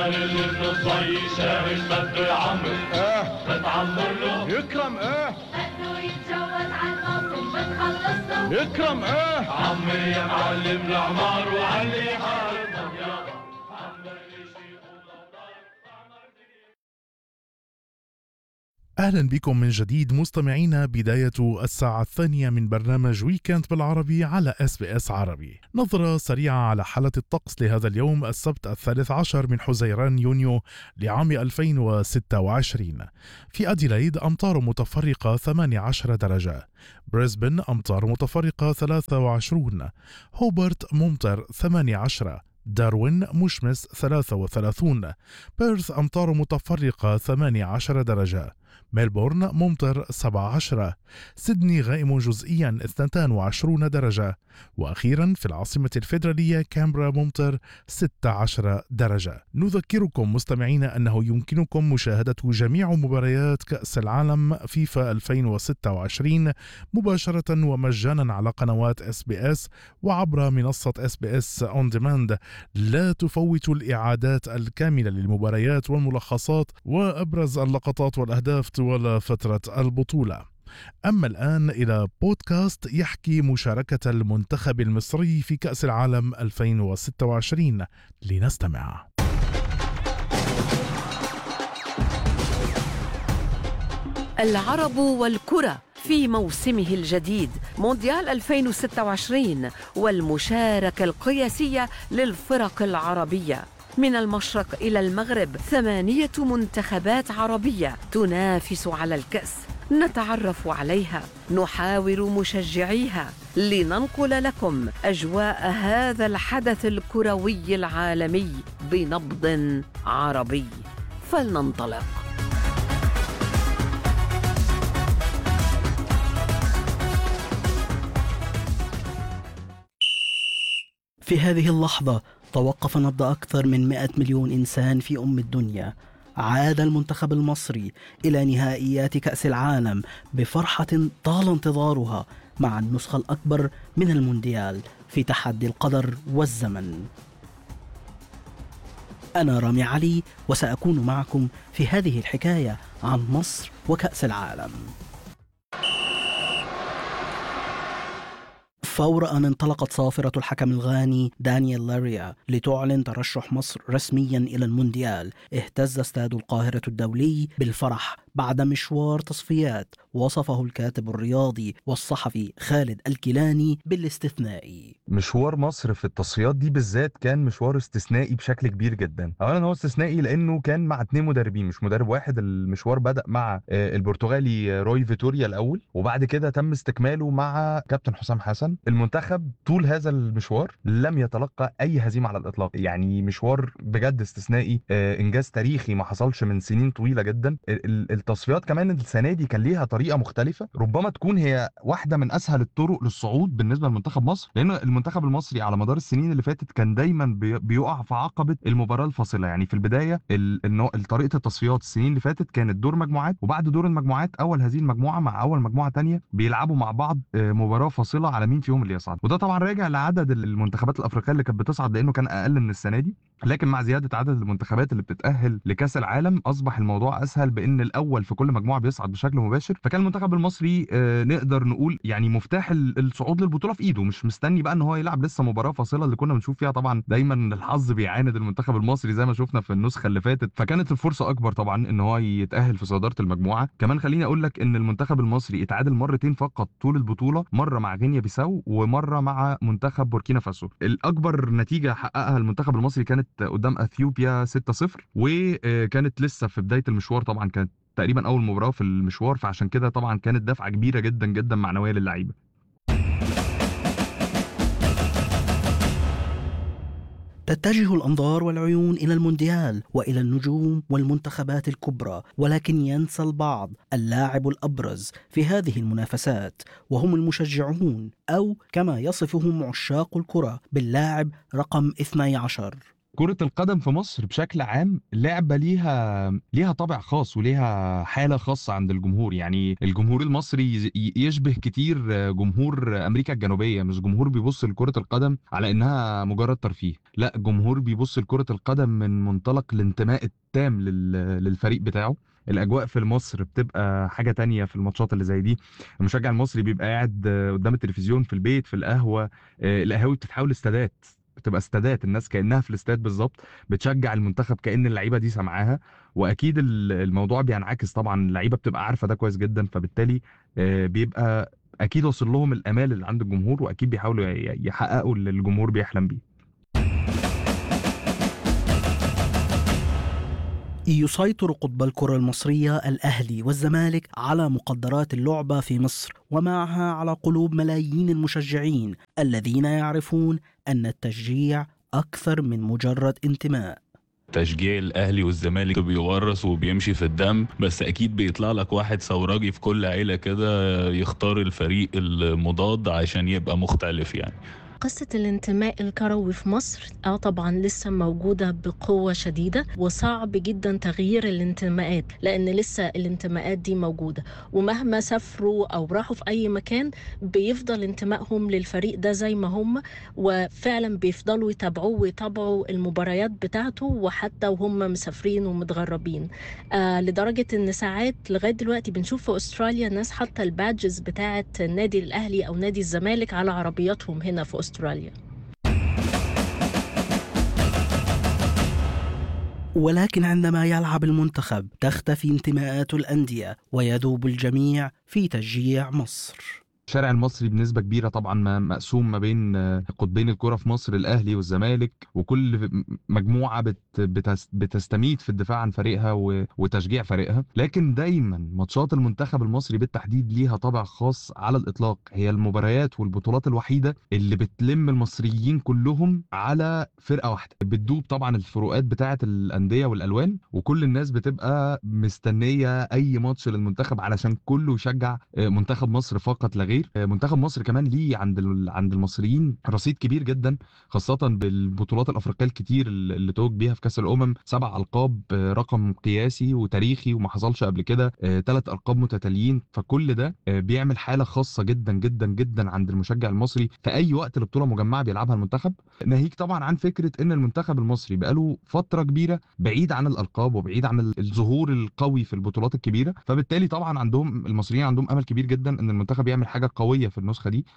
عارف ان الضي شاهد بده يعمر اه بتعمر له يكرم اه بده يتجوز عن ناصر بتخلص له يكرم اه عمر يا معلم العمار وعلي حالنا يابا عمر لي شي وضوضاء عمر دنيا أهلا بكم من جديد مستمعينا بداية الساعة الثانية من برنامج ويكند بالعربي على اس بي اس عربي نظرة سريعة على حالة الطقس لهذا اليوم السبت الثالث عشر من حزيران يونيو لعام 2026 في أديلايد أمطار متفرقة 18 درجة بريسبن أمطار متفرقة 23 هوبرت ممطر 18 داروين مشمس 33 بيرث أمطار متفرقة 18 درجة ميلبورن ممطر 17 سيدني غائم جزئيا 22 درجة وأخيرا في العاصمة الفيدرالية كامبرا ممطر 16 درجة نذكركم مستمعينا أنه يمكنكم مشاهدة جميع مباريات كأس العالم فيفا 2026 مباشرة ومجانا على قنوات اس بي اس وعبر منصة اس بي اس اون ديماند لا تفوتوا الإعادات الكاملة للمباريات والملخصات وأبرز اللقطات والأهداف طوال فترة البطولة أما الآن إلى بودكاست يحكي مشاركة المنتخب المصري في كأس العالم 2026 لنستمع العرب والكرة في موسمه الجديد مونديال 2026 والمشاركة القياسية للفرق العربية من المشرق إلى المغرب ثمانية منتخبات عربية تنافس على الكأس نتعرف عليها نحاور مشجعيها لننقل لكم أجواء هذا الحدث الكروي العالمي بنبض عربي فلننطلق في هذه اللحظة توقف نبض أكثر من 100 مليون إنسان في أم الدنيا عاد المنتخب المصري إلى نهائيات كأس العالم بفرحة طال انتظارها مع النسخة الأكبر من المونديال في تحدي القدر والزمن أنا رامي علي وسأكون معكم في هذه الحكاية عن مصر وكأس العالم فور أن انطلقت صافرة الحكم الغاني دانيال لاريا لتعلن ترشح مصر رسميا إلى المونديال اهتز استاد القاهرة الدولي بالفرح بعد مشوار تصفيات وصفه الكاتب الرياضي والصحفي خالد الكيلاني بالاستثنائي مشوار مصر في التصفيات دي بالذات كان مشوار استثنائي بشكل كبير جدا اولا هو استثنائي لانه كان مع اتنين مدربين مش مدرب واحد المشوار بدا مع آه، البرتغالي روي فيتوريا الاول وبعد كده تم استكماله مع كابتن حسام حسن المنتخب طول هذا المشوار لم يتلقى اي هزيمه على الاطلاق يعني مشوار بجد استثنائي آه، انجاز تاريخي ما حصلش من سنين طويله جدا ال- ال- التصفيات كمان السنه دي كان ليها طريقه مختلفه ربما تكون هي واحده من اسهل الطرق للصعود بالنسبه لمنتخب مصر لان المنتخب المصري على مدار السنين اللي فاتت كان دايما بي- بيقع في عقبه المباراه الفاصله يعني في البدايه ال- النوع- طريقه التصفيات السنين اللي فاتت كانت دور مجموعات وبعد دور المجموعات اول هذه المجموعه مع اول مجموعه تانية بيلعبوا مع بعض آه، مباراه فاصله على مين فيهم اللي يصعد وده طبعا راجع لعدد المنتخبات الافريقيه اللي كانت بتصعد لانه كان اقل من السنه دي لكن مع زياده عدد المنتخبات اللي بتتاهل لكاس العالم اصبح الموضوع اسهل بان الاول في كل مجموعه بيصعد بشكل مباشر فكان المنتخب المصري آه، نقدر نقول يعني مفتاح ال- الصعود للبطوله في ايده مش مستني بقى ان هو يلعب لسه مباراه فاصله اللي كنا بنشوف فيها طبعا دايما الحظ بيعاند المنتخب المصري زي ما شفنا في النسخه اللي فاتت فكانت الفرصه اكبر طبعا ان هو يتاهل في صداره المجموعه كمان خليني اقول لك ان المنتخب المصري اتعادل مرتين فقط طول البطوله مره مع غينيا بيساو ومره مع منتخب بوركينا فاسو الاكبر نتيجه حققها المنتخب المصري كانت قدام اثيوبيا 6-0 وكانت لسه في بدايه المشوار طبعا كانت تقريبا اول مباراه في المشوار فعشان كده طبعا كانت دفعه كبيره جدا جدا معنويه للعيبه تتجه الانظار والعيون الى المونديال والى النجوم والمنتخبات الكبرى ولكن ينسى البعض اللاعب الابرز في هذه المنافسات وهم المشجعون او كما يصفهم عشاق الكره باللاعب رقم 12 كرة القدم في مصر بشكل عام لعبة ليها ليها طابع خاص وليها حالة خاصة عند الجمهور يعني الجمهور المصري ي- يشبه كتير جمهور أمريكا الجنوبية مش جمهور بيبص لكرة القدم على إنها مجرد ترفيه لا جمهور بيبص لكرة القدم من منطلق الانتماء التام لل- للفريق بتاعه الاجواء في مصر بتبقى حاجه تانية في الماتشات اللي زي دي المشجع المصري بيبقى قاعد آه، قدام التلفزيون في البيت في القهوه آه، القهاوي بتتحول استادات بتبقى استادات الناس كانها في الاستاد بالظبط بتشجع المنتخب كان اللعيبه دي سامعاها واكيد ال- الموضوع بينعكس طبعا اللعيبه بتبقى عارفه ده كويس جدا فبالتالي آه، بيبقى اكيد وصل لهم الامال اللي عند الجمهور واكيد بيحاولوا ي- يحققوا اللي الجمهور بيحلم بيه يسيطر قطب الكرة المصرية الأهلي والزمالك على مقدرات اللعبة في مصر ومعها على قلوب ملايين المشجعين الذين يعرفون أن التشجيع أكثر من مجرد انتماء تشجيع الاهلي والزمالك بيورث وبيمشي في الدم بس اكيد بيطلع لك واحد ثوراجي في كل عيله كده يختار الفريق المضاد عشان يبقى مختلف يعني قصة الانتماء الكروي في مصر اه طبعا لسه موجودة بقوة شديدة وصعب جدا تغيير الانتماءات لأن لسه الانتماءات دي موجودة ومهما سافروا أو راحوا في أي مكان بيفضل انتمائهم للفريق ده زي ما هم وفعلا بيفضلوا يتابعوه ويتابعوا المباريات بتاعته وحتى وهم مسافرين ومتغربين آه لدرجة إن ساعات لغاية دلوقتي بنشوف في أستراليا ناس حاطة البادجز بتاعة النادي الأهلي أو نادي الزمالك على عربياتهم هنا في أستراليا ولكن عندما يلعب المنتخب تختفي انتماءات الأندية ويذوب الجميع في تشجيع مصر الشارع المصري بنسبة كبيرة طبعا ما- مقسوم ما بين آه، قطبين الكرة في مصر الأهلي والزمالك وكل م- مجموعة بت بتس بتستميت في الدفاع عن فريقها و- وتشجيع فريقها لكن دايما ماتشات المنتخب المصري بالتحديد ليها طابع خاص على الإطلاق هي المباريات والبطولات الوحيدة اللي بتلم المصريين كلهم على فرقة واحدة بتدوب طبعا الفروقات بتاعة الأندية والألوان وكل الناس بتبقى مستنية أي ماتش للمنتخب علشان كله يشجع آه، منتخب مصر فقط لا غير آه، منتخب مصر كمان ليه عند ال- عند المصريين رصيد كبير جدا خاصة بالبطولات الأفريقية الكتير اللي اللي توج بيها في كأس الأمم سبع ألقاب آه، رقم قياسي وتاريخي وما حصلش قبل كده ثلاث ألقاب متتاليين فكل ده آه، بيعمل حالة خاصة جدا جدا جدا عند المشجع المصري في أي وقت البطولة مجمعة بيلعبها المنتخب ناهيك طبعا عن فكرة إن المنتخب المصري بقاله فترة كبيرة بعيد عن الألقاب وبعيد عن ال- الظهور القوي في البطولات الكبيرة فبالتالي طبعا عندهم المصريين عندهم أمل كبير جدا إن المنتخب يعمل حاجة قوية في النسخة دي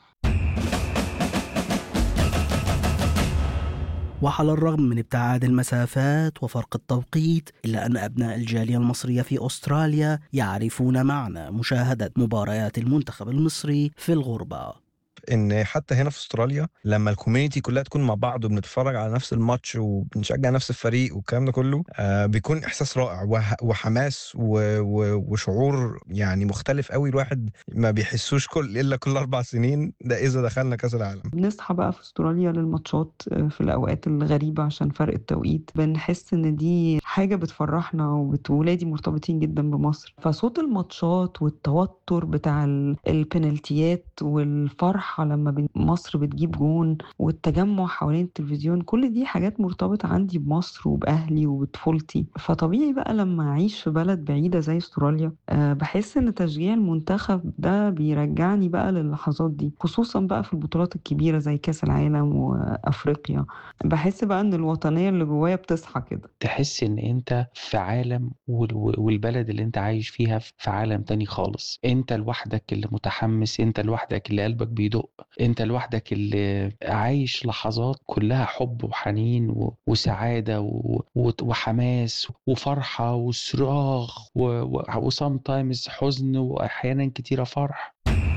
وعلى الرغم من ابتعاد المسافات وفرق التوقيت إلا أن أبناء الجالية المصرية في أستراليا يعرفون معنى مشاهدة مباريات المنتخب المصري في الغربة ان حتى هنا في استراليا لما الكوميونتي كلها تكون مع بعض وبنتفرج على نفس الماتش وبنشجع نفس الفريق والكلام ده كله آه بيكون احساس رائع وح- وحماس و- و- وشعور يعني مختلف قوي الواحد ما بيحسوش كل الا كل اربع سنين ده اذا دخلنا كاس العالم بنصحى بقى في استراليا للماتشات آه، في الاوقات الغريبه عشان فرق التوقيت بنحس ان دي حاجه بتفرحنا وبت- وولادي مرتبطين جدا بمصر فصوت الماتشات والتوتر بتاع ال- البنالتيات والفرحه لما بن- مصر بتجيب جون والتجمع حوالين التلفزيون كل دي حاجات مرتبطه عندي بمصر وباهلي وبطفولتي فطبيعي بقى لما اعيش في بلد بعيده زي استراليا آه، بحس ان تشجيع المنتخب ده بيرجعني بقى للحظات دي خصوصا بقى في البطولات الكبيره زي كاس العالم وافريقيا بحس بقى ان الوطنيه اللي جوايا بتصحى كده تحس ان انت في عالم وال- والبلد اللي انت عايش فيها في عالم تاني خالص انت لوحدك اللي متحمس انت لوحدك اللي قلبك بيدق انت لوحدك اللي عايش لحظات كلها حب وحنين و- وسعادة و- و- وحماس وفرحة وصراخ وسام تايمز حزن واحيانا كتيرة فرح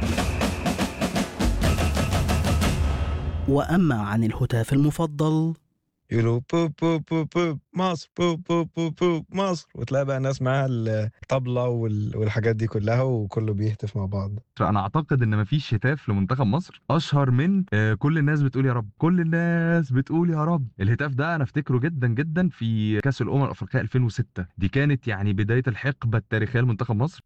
وأما عن الهتاف المفضل يقولوا بو بو بو بو مصر بو بو بو بو مصر وتلاقي بقى ناس معاها الطبلة وال- والحاجات دي كلها وكله بيهتف مع بعض انا اعتقد ان مفيش هتاف لمنتخب مصر اشهر من آه، كل الناس بتقول يا رب كل الناس بتقول يا رب الهتاف ده انا افتكره جدا جدا في كاس الامم الافريقيه 2006 دي كانت يعني بدايه الحقبه التاريخيه لمنتخب مصر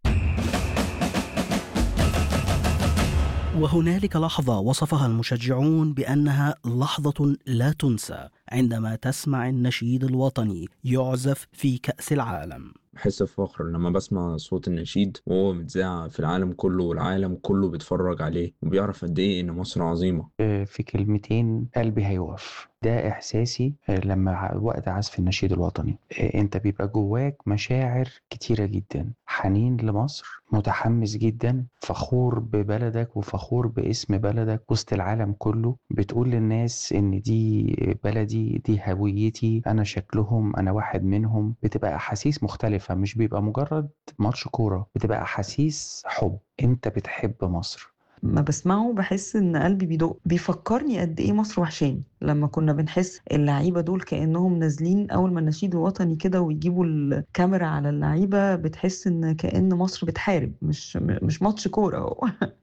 وهنالك لحظة وصفها المشجعون بأنها لحظة لا تنسى عندما تسمع النشيد الوطني يعزف في كأس العالم بحس بفخر لما بسمع صوت النشيد وهو متذاع في العالم كله والعالم كله بيتفرج عليه وبيعرف قد ايه ان مصر عظيمة آه، في كلمتين قلبي هيوقف ده إحساسي آه، لما ع- وقت عزف النشيد الوطني آه، أنت بيبقى جواك مشاعر كتيرة جدا حنين لمصر متحمس جدا فخور ببلدك وفخور باسم بلدك وسط العالم كله بتقول للناس إن دي بلدي دي هويتي أنا شكلهم أنا واحد منهم بتبقى أحاسيس مختلفة مش بيبقى مجرد ماتش كورة بتبقى أحاسيس حب أنت بتحب مصر ما بسمعه بحس ان قلبي بيدق بيفكرني قد ايه مصر وحشاني لما كنا بنحس اللعيبه دول كانهم نازلين اول ما النشيد الوطني كده ويجيبوا الكاميرا على اللعيبه بتحس ان كأن مصر بتحارب مش مش ماتش كوره هو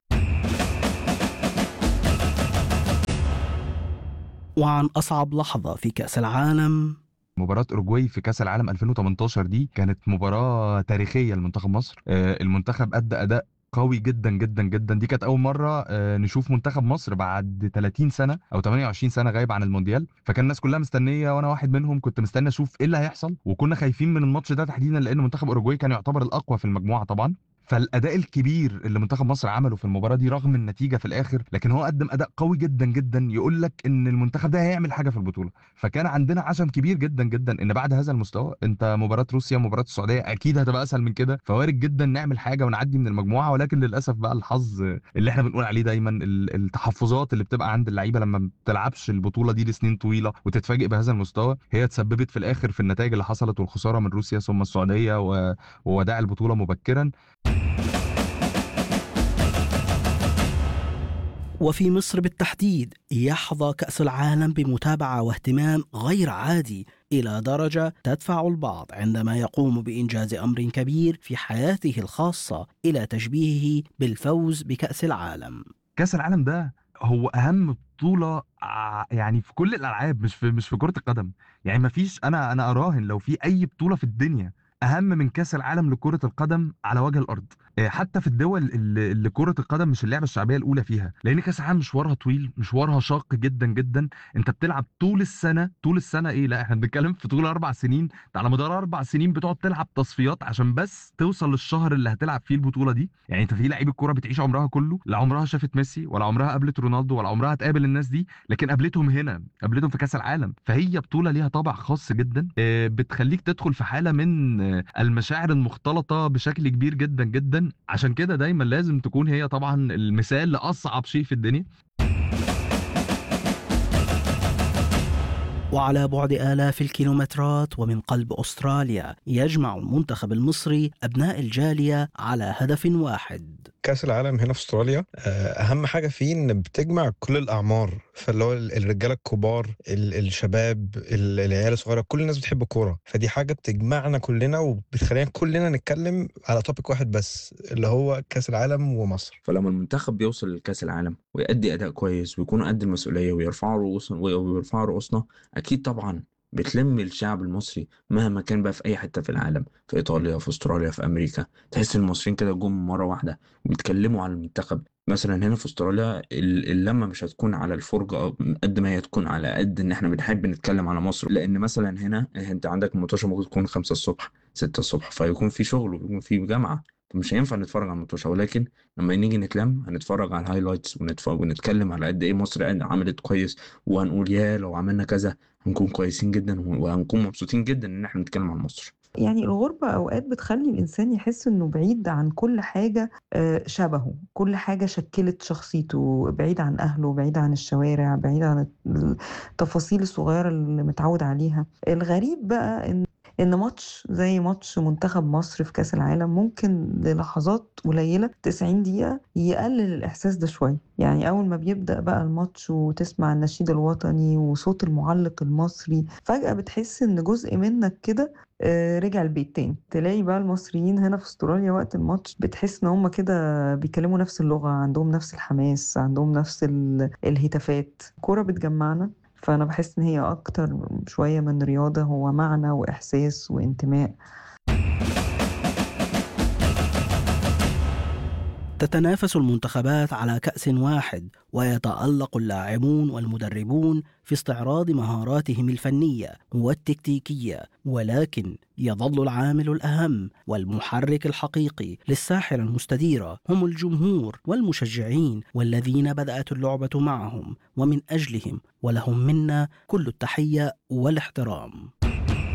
وعن أصعب لحظة في كأس العالم مباراة أوروجواي في كأس العالم 2018 دي كانت مباراة تاريخية لمنتخب مصر آه، المنتخب أدى أداء قوي جدا جدا جدا دي كانت أول مرة آه، نشوف منتخب مصر بعد 30 سنة أو 28 سنة غايب عن المونديال فكان الناس كلها مستنية وأنا واحد منهم كنت مستني أشوف إيه اللي هيحصل وكنا خايفين من الماتش ده تحديدا لأن منتخب أوروجواي كان يعتبر الأقوى في المجموعة طبعا فالاداء الكبير اللي منتخب مصر عمله في المباراه دي رغم النتيجه في الاخر لكن هو قدم اداء قوي جدا جدا يقول لك ان المنتخب ده هيعمل حاجه في البطوله فكان عندنا عشم كبير جدا جدا ان بعد هذا المستوى انت مباراه روسيا ومباراه السعوديه اكيد هتبقى اسهل من كده فوارد جدا نعمل حاجه ونعدي من المجموعه ولكن للاسف بقى الحظ اللي احنا بنقول عليه دايما ال- التحفظات اللي بتبقى عند اللعيبه لما ما بتلعبش البطوله دي لسنين طويله وتتفاجئ بهذا المستوى هي تسببت في الاخر في النتائج اللي حصلت والخساره من روسيا ثم السعوديه و- ووداع البطوله مبكرا وفي مصر بالتحديد يحظى كأس العالم بمتابعة واهتمام غير عادي إلى درجة تدفع البعض عندما يقوم بإنجاز أمر كبير في حياته الخاصة إلى تشبيهه بالفوز بكأس العالم كاس العالم ده هو اهم بطوله ع- يعني في كل الالعاب مش في مش في كره القدم يعني ما فيش انا انا اراهن لو في اي بطوله في الدنيا اهم من كاس العالم لكره القدم على وجه الارض آه، حتى في الدول اللي, اللي كره القدم مش اللعبه الشعبيه الاولى فيها لان كاس العالم مشوارها طويل مشوارها شاق جدا جدا انت بتلعب طول السنه طول السنه ايه لا احنا بنتكلم في طول اربع سنين انت على مدار اربع سنين بتقعد تلعب تصفيات عشان بس توصل للشهر اللي هتلعب فيه البطوله دي يعني انت في لعيبه كوره بتعيش عمرها كله لا عمرها شافت ميسي ولا عمرها قابلت رونالدو ولا عمرها تقابل الناس دي لكن قابلتهم هنا قابلتهم في كاس العالم فهي بطوله ليها طابع خاص جدا آه، بتخليك تدخل في حاله من آه، المشاعر المختلطه بشكل كبير جدا جدا عشان كده دايما لازم تكون هي طبعا المثال لاصعب شيء في الدنيا وعلى بعد آلاف الكيلومترات ومن قلب أستراليا يجمع المنتخب المصري أبناء الجالية على هدف واحد كأس العالم هنا في استراليا آه، اهم حاجه فيه ان بتجمع كل الاعمار فاللي هو ال- الرجاله الكبار ال- الشباب ال- العيال الصغيره كل الناس بتحب الكوره فدي حاجه بتجمعنا كلنا وبتخلينا كلنا نتكلم على توبيك واحد بس اللي هو كأس العالم ومصر فلما المنتخب بيوصل لكأس العالم ويأدي أداء كويس ويكونوا قد المسؤولية ويرفعوا رؤوسنا ويرفعوا رؤوسنا أكيد طبعا بتلم الشعب المصري مهما كان بقى في أي حتة في العالم في إيطاليا في أستراليا في أمريكا تحس إن المصريين كده جم مرة واحدة وبيتكلموا على المنتخب مثلا هنا في استراليا ال- اللمة مش هتكون على الفرجة قد ما هي تكون على قد ان احنا بنحب نتكلم على مصر لان مثلا هنا انت عندك المطوشة ممكن تكون خمسة الصبح ستة الصبح فيكون في شغل ويكون في جامعة فمش هينفع نتفرج على المطوشة ولكن لما نيجي نتلم هنتفرج على الهايلايتس ونتفرج ونتكلم على قد ايه مصر قد- عملت كويس وهنقول يا لو عملنا كذا هنكون كويسين جدا وهنكون مبسوطين جدا ان احنا بنتكلم عن مصر يعني الغربة أوقات بتخلي الإنسان يحس إنه بعيد عن كل حاجة آه، شبهه كل حاجة شكلت شخصيته بعيد عن أهله بعيد عن الشوارع بعيد عن التفاصيل الصغيرة اللي متعود عليها الغريب بقى إن إن ماتش زي ماتش منتخب مصر في كأس العالم ممكن للحظات قليلة 90 دقيقة يقلل الإحساس ده شوية يعني أول ما بيبدأ بقى الماتش وتسمع النشيد الوطني وصوت المعلق المصري فجأة بتحس إن جزء منك كده آه، رجع البيت تاني تلاقي بقى المصريين هنا في استراليا وقت الماتش بتحس ان هم كده بيتكلموا نفس اللغة عندهم نفس الحماس عندهم نفس ال- الهتافات كورة بتجمعنا فأنا بحس إن هي أكتر شوية من رياضة هو معنى وإحساس وانتماء تتنافس المنتخبات على كأس واحد ويتألق اللاعبون والمدربون في استعراض مهاراتهم الفنية والتكتيكية ولكن يظل العامل الأهم والمحرك الحقيقي للساحرة المستديرة هم الجمهور والمشجعين والذين بدأت اللعبة معهم ومن أجلهم ولهم منا كل التحية والاحترام